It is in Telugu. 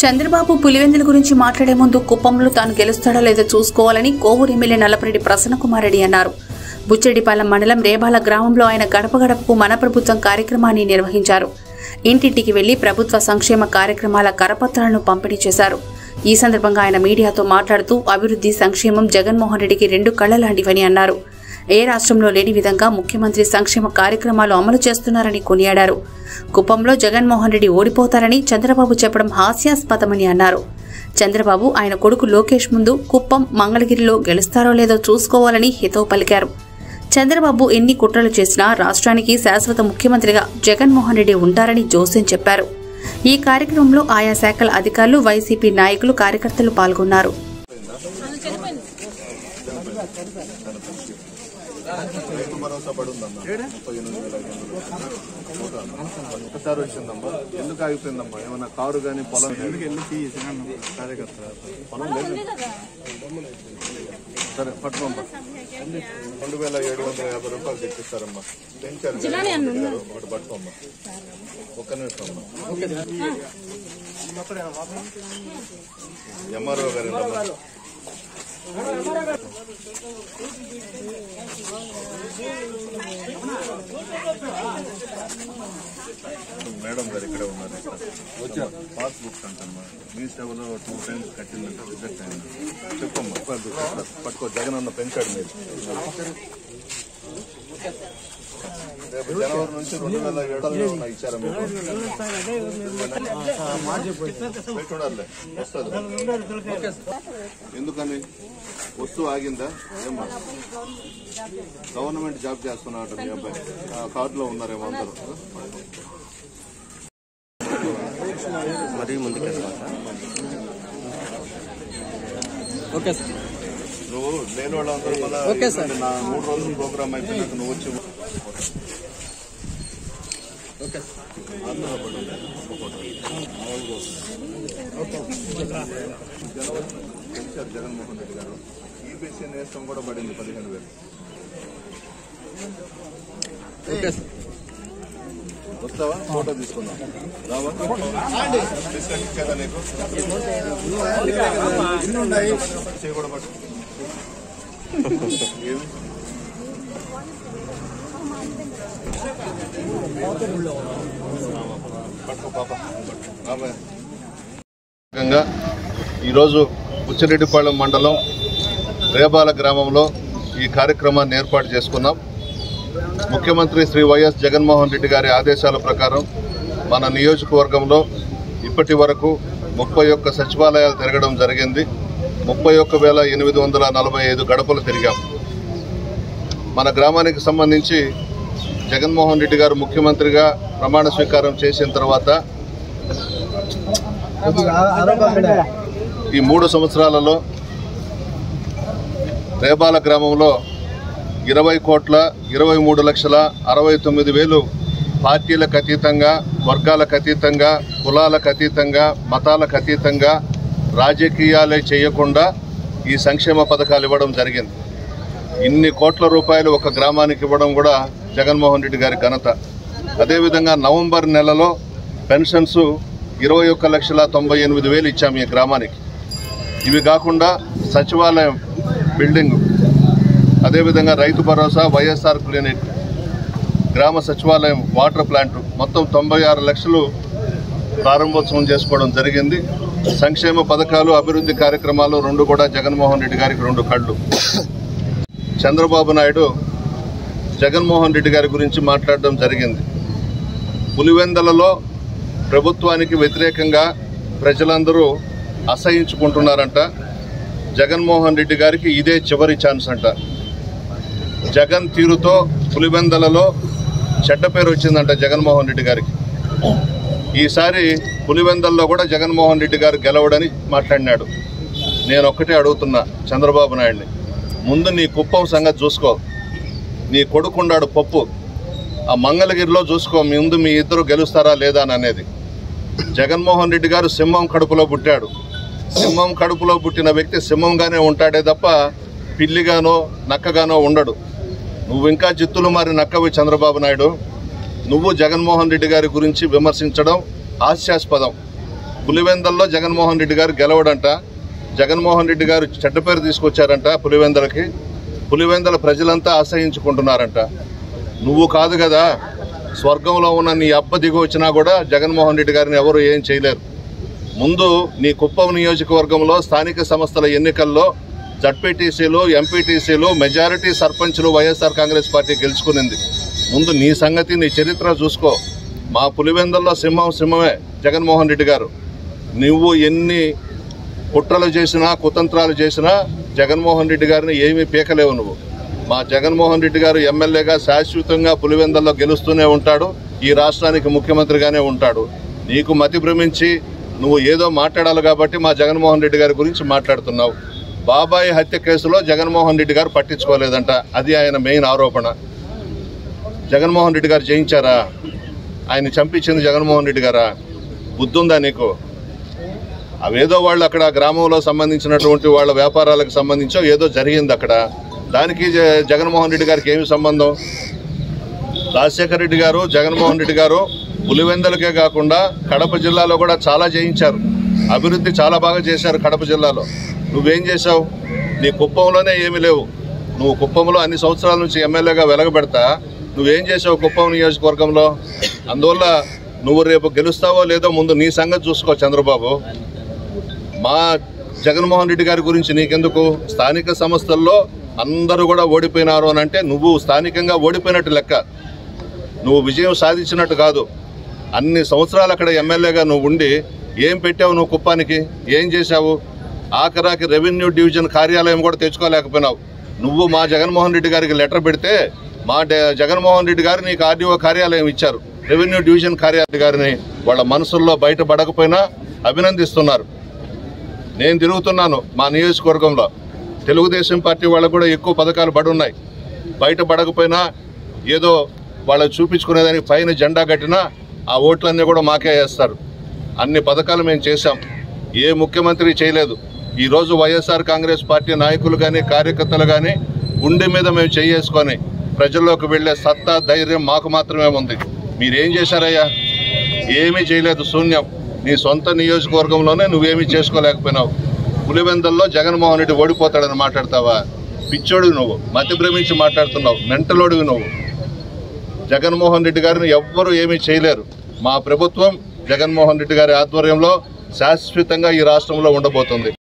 చంద్రబాబు పులివెందుల గురించి మాట్లాడే ముందు కుప్పంలో తాను గెలుస్తాడో లేదో చూసుకోవాలని కోవూరు ఎమ్మెల్యే నల్లపరెడ్డి ప్రసన్నకుమార్ రెడ్డి అన్నారు బుచ్చెడిపాలెం మండలం రేబాల గ్రామంలో ఆయన గడప గడపకు మన ప్రభుత్వం కార్యక్రమాన్ని నిర్వహించారు ఇంటింటికి వెళ్లి ప్రభుత్వ సంక్షేమ కార్యక్రమాల కరపత్రాలను పంపిణీ చేశారు ఈ సందర్భంగా ఆయన మీడియాతో మాట్లాడుతూ అభివృద్ధి సంక్షేమం జగన్మోహన్ రెడ్డికి రెండు కళ్ల లాంటివని అన్నారు ఏ రాష్ట్రంలో లేని విధంగా ముఖ్యమంత్రి సంక్షేమ కార్యక్రమాలు అమలు చేస్తున్నారని కొనియాడారు కుప్పంలో జగన్మోహన్ రెడ్డి ఓడిపోతారని చంద్రబాబు చెప్పడం హాస్యాస్పదమని అన్నారు చంద్రబాబు ఆయన కొడుకు లోకేష్ ముందు కుప్పం మంగళగిరిలో గెలుస్తారో లేదో చూసుకోవాలని హితవు పలికారు చంద్రబాబు ఎన్ని కుట్రలు చేసినా రాష్ట్రానికి శాశ్వత ముఖ్యమంత్రిగా జగన్మోహన్ రెడ్డి ఉంటారని జోస్యం చెప్పారు ఈ కార్యక్రమంలో ఆయా శాఖల అధికారులు వైసీపీ నాయకులు కార్యకర్తలు పాల్గొన్నారు రైతు భరోసా పడుందమ్మా ముప్పై ఎనిమిది వేల ఐదు వందలు ఒకసారి వచ్చిందమ్మా ఎందుకు ఆగిపోయిందమ్మా ఏమన్నా కారు కానీ పొలం ఎందుకు వెళ్ళి కార్యకర్త పొలం లేదు సరే పట్టుకోమ్మా రెండు వేల ఏడు వందల యాభై రూపాయలు తెచ్చిస్తారమ్మా పెంచారు కదా, ఒకటి పట్టుకోమ్మా ఒక్క నిమిషం అమ్మా ఎంఆర్ఓ గారు ఏంటమ్మా? మేడం గారు ఇక్కడే ఉన్నారు ఇక్కడ వచ్చా పాస్ బుక్స్ అంటమ్మా మీ సేవలో టూ టైమ్స్ కట్టిందంటే రిజెక్ట్ అయింది చెప్పమ్మా పట్టుకో, పట్టుకో జగన్ అన్న పెంచాడు మీరు రేపు జనవరి నుంచి రెండు వేల ఏడులో ఇచ్చారా మీకు పెట్టుడాలే వస్తుంది ఎందుకని వస్తువు ఆగిందా ఏమ్మా గవర్నమెంట్ జాబ్ చేస్తున్నాడు మీ అబ్బాయి ఆ కార్డులో ఉన్నారేమో అందరూ మరీ ముందుకెళ్తాం సార్ ఓకే సార్ నువ్వు లేని వాళ్ళందరూ మళ్ళా ఓకే సార్. నా మూడు రోజులు ప్రోగ్రామ్ అయిపోయినాక నువ్వు వచ్చి ఓకే ఆంధ్ర పడు. జనవరి పెంచారు జగన్మోహన్ రెడ్డి గారు ఈబీసీ నేస్తం కూడా పడింది పదిహేను వేలు ఓకే సార్ వస్తావా ఫోటో తీసుకుందాం రావా బిస్కెట్ ఇచ్చేదా నీకు చేయి కూడా పట్టు ఏమి పట్టుకో పాప రాబోయే. భాగంగా ఈరోజు ఉచ్చిరెడ్డిపాళెం మండలం రేబాల గ్రామంలో ఈ కార్యక్రమాన్ని ఏర్పాటు చేసుకున్నాం ముఖ్యమంత్రి శ్రీ వైఎస్ జగన్మోహన్ రెడ్డి గారి ఆదేశాల ప్రకారం మన నియోజకవర్గంలో ఇప్పటి వరకు ముప్పై ఒక్క సచివాలయాలు తిరగడం జరిగింది ముప్పై ఒక్క వేల ఎనిమిది వందల నలభై ఐదు గడపలు తిరిగాం మన గ్రామానికి సంబంధించి జగన్మోహన్ రెడ్డి గారు ముఖ్యమంత్రిగా ప్రమాణ స్వీకారం చేసిన తర్వాత ఈ మూడు సంవత్సరాలలో రేబాల గ్రామంలో ఇరవై కోట్ల ఇరవై మూడు లక్షల అరవై తొమ్మిది వేలు పార్టీలకు అతీతంగా వర్గాలకు అతీతంగా కులాలకు అతీతంగా మతాలకు అతీతంగా రాజకీయాలే చేయకుండా ఈ సంక్షేమ పథకాలు ఇవ్వడం జరిగింది ఇన్ని కోట్ల రూపాయలు ఒక గ్రామానికి ఇవ్వడం కూడా జగన్మోహన్ రెడ్డి గారి ఘనత అదేవిధంగా నవంబర్ నెలలో పెన్షన్స్ ఇరవై ఒక్క లక్షల తొంభై ఎనిమిది వేలు ఇచ్చాము ఈ గ్రామానికి ఇవి కాకుండా సచివాలయం బిల్డింగ్ అదేవిధంగా రైతు భరోసా వైఎస్ఆర్ క్లినిక్ గ్రామ సచివాలయం వాటర్ ప్లాంట్ మొత్తం తొంభై ఆరు లక్షలు ప్రారంభోత్సవం చేసుకోవడం జరిగింది సంక్షేమ పథకాలు అభివృద్ధి కార్యక్రమాలు రెండు కూడా జగన్మోహన్ రెడ్డి గారికి రెండు కళ్ళు చంద్రబాబు నాయుడు జగన్మోహన్ రెడ్డి గారి గురించి మాట్లాడడం జరిగింది పులివెందలలో ప్రభుత్వానికి వ్యతిరేకంగా ప్రజలందరూ అసహించుకుంటున్నారంట జగన్మోహన్ రెడ్డి గారికి ఇదే చివరి ఛాన్స్ అంట జగన్ తీరుతో పులివెందలలో చెడ్డ పేరు వచ్చిందంట జగన్మోహన్ రెడ్డి గారికి ఈసారి పులివెందల్లో కూడా జగన్మోహన్ రెడ్డి గారు గెలవడని మాట్లాడినాడు నేను ఒక్కటే అడుగుతున్నా చంద్రబాబు నాయుడిని ముందు నీ కుప్పం సంగతి చూసుకో నీ కొడుకుండాడు పప్పు ఆ మంగళగిరిలో చూసుకో మీ ముందు మీ ఇద్దరు గెలుస్తారా లేదా అని అనేది జగన్మోహన్ రెడ్డి గారు సింహం కడుపులో పుట్టాడు సింహం కడుపులో పుట్టిన వ్యక్తి సింహంగానే ఉంటాడే తప్ప పిల్లిగానో నక్కగానో ఉండడు నువ్వు ఇంకా జిత్తులు మారి నక్కవి చంద్రబాబు నాయుడు నువ్వు జగన్మోహన్ రెడ్డి గారి గురించి విమర్శించడం హాస్యాస్పదం పులివెందల్లో జగన్మోహన్ రెడ్డి గారు గెలవడంట జగన్మోహన్ రెడ్డి గారు చెడ్డ పేరు తీసుకొచ్చారంట పులివెందలకి పులివెందల ప్రజలంతా ఆశ్రయించుకుంటున్నారంట నువ్వు కాదు కదా స్వర్గంలో ఉన్న నీ అబ్బ దిగి వచ్చినా కూడా జగన్మోహన్ రెడ్డి గారిని ఎవరు ఏం చేయలేరు ముందు నీ కుప్పం నియోజకవర్గంలో స్థానిక సంస్థల ఎన్నికల్లో జడ్పీటీసీలు ఎంపీటీసీలు మెజారిటీ సర్పంచ్లు వైఎస్ఆర్ కాంగ్రెస్ పార్టీ గెలుచుకునింది ముందు నీ సంగతి నీ చరిత్ర చూసుకో మా పులివెందల్లో సింహం సింహమే జగన్మోహన్ రెడ్డి గారు నువ్వు ఎన్ని కుట్రలు చేసినా కుతంత్రాలు చేసినా జగన్మోహన్ రెడ్డి గారిని ఏమీ పీకలేవు నువ్వు మా జగన్మోహన్ రెడ్డి గారు ఎమ్మెల్యేగా శాశ్వతంగా పులివెందల్లో గెలుస్తూనే ఉంటాడు ఈ రాష్ట్రానికి ముఖ్యమంత్రిగానే ఉంటాడు నీకు మతి భ్రమించి నువ్వు ఏదో మాట్లాడాలి కాబట్టి మా జగన్మోహన్ రెడ్డి గారి గురించి మాట్లాడుతున్నావు బాబాయి హత్య కేసులో జగన్మోహన్ రెడ్డి గారు పట్టించుకోలేదంట అది ఆయన మెయిన్ ఆరోపణ జగన్మోహన్ రెడ్డి గారు జయించారా ఆయన చంపించింది జగన్మోహన్ రెడ్డి గారా బుద్ధుందా నీకు అవేదో వాళ్ళు అక్కడ గ్రామంలో సంబంధించినటువంటి వాళ్ళ వ్యాపారాలకు సంబంధించో ఏదో జరిగింది అక్కడ దానికి జ- జగన్మోహన్ రెడ్డి గారికి ఏమి సంబంధం రాజశేఖర రెడ్డి గారు జగన్మోహన్ రెడ్డి గారు పులివెందలకే కాకుండా కడప జిల్లాలో కూడా చాలా చేయించారు అభివృద్ధి చాలా బాగా చేశారు కడప జిల్లాలో నువ్వేం చేశావు నీ కుప్పంలోనే ఏమీ లేవు నువ్వు కుప్పంలో అన్ని సంవత్సరాల నుంచి ఎమ్మెల్యేగా వెలగబెడతా నువ్వేం చేసావు కుప్పం నియోజకవర్గంలో అందువల్ల నువ్వు రేపు గెలుస్తావో లేదో ముందు నీ సంగతి చూసుకో చంద్రబాబు మా జగన్మోహన్ రెడ్డి గారి గురించి నీకెందుకు స్థానిక సంస్థల్లో అందరూ కూడా ఓడిపోయినారు అని అంటే నువ్వు స్థానికంగా ఓడిపోయినట్టు లెక్క నువ్వు విజయం సాధించినట్టు కాదు అన్ని సంవత్సరాలు అక్కడ ఎమ్మెల్యేగా నువ్వు ఉండి ఏం పెట్టావు నువ్వు కుప్పానికి ఏం చేశావు ఆఖరాకి రెవెన్యూ డివిజన్ కార్యాలయం కూడా తెచ్చుకోలేకపోయినావు నువ్వు మా జగన్మోహన్ రెడ్డి గారికి లెటర్ పెడితే మా డ- జగన్మోహన్ రెడ్డి గారు నీకు ఆర్డీఓ కార్యాలయం ఇచ్చారు రెవెన్యూ డివిజన్ కార్యాలయం గారిని వాళ్ళ మనసుల్లో బయటపడకపోయినా అభినందిస్తున్నారు నేను తిరుగుతున్నాను మా నియోజకవర్గంలో తెలుగుదేశం పార్టీ వాళ్ళకు కూడా ఎక్కువ పథకాలు పడి ఉన్నాయి బయట పడకపోయినా ఏదో వాళ్ళకి చూపించుకునేదానికి పైన జెండా కట్టినా ఆ ఓట్లన్నీ కూడా మాకే వేస్తారు అన్ని పథకాలు మేము చేశాం ఏ ముఖ్యమంత్రి చేయలేదు ఈరోజు వైఎస్ఆర్ కాంగ్రెస్ పార్టీ నాయకులు కానీ కార్యకర్తలు కానీ గుండె మీద మేము చేసుకొని ప్రజల్లోకి వెళ్ళే సత్తా ధైర్యం మాకు మాత్రమే ఉంది మీరేం చేశారయ్యా ఏమీ చేయలేదు శూన్యం నీ సొంత నియోజకవర్గంలోనే నువ్వేమీ చేసుకోలేకపోయినావు పులివెందల్లో జగన్మోహన్ రెడ్డి ఓడిపోతాడని మాట్లాడతావా పిచ్చోడివి నువ్వు మతి భ్రమించి మాట్లాడుతున్నావు మెంటలోడివి నువ్వు జగన్మోహన్ రెడ్డి గారిని ఎవ్వరూ ఏమీ చేయలేరు మా ప్రభుత్వం జగన్మోహన్ రెడ్డి గారి ఆధ్వర్యంలో శాశ్వతంగా ఈ రాష్ట్రంలో ఉండబోతుంది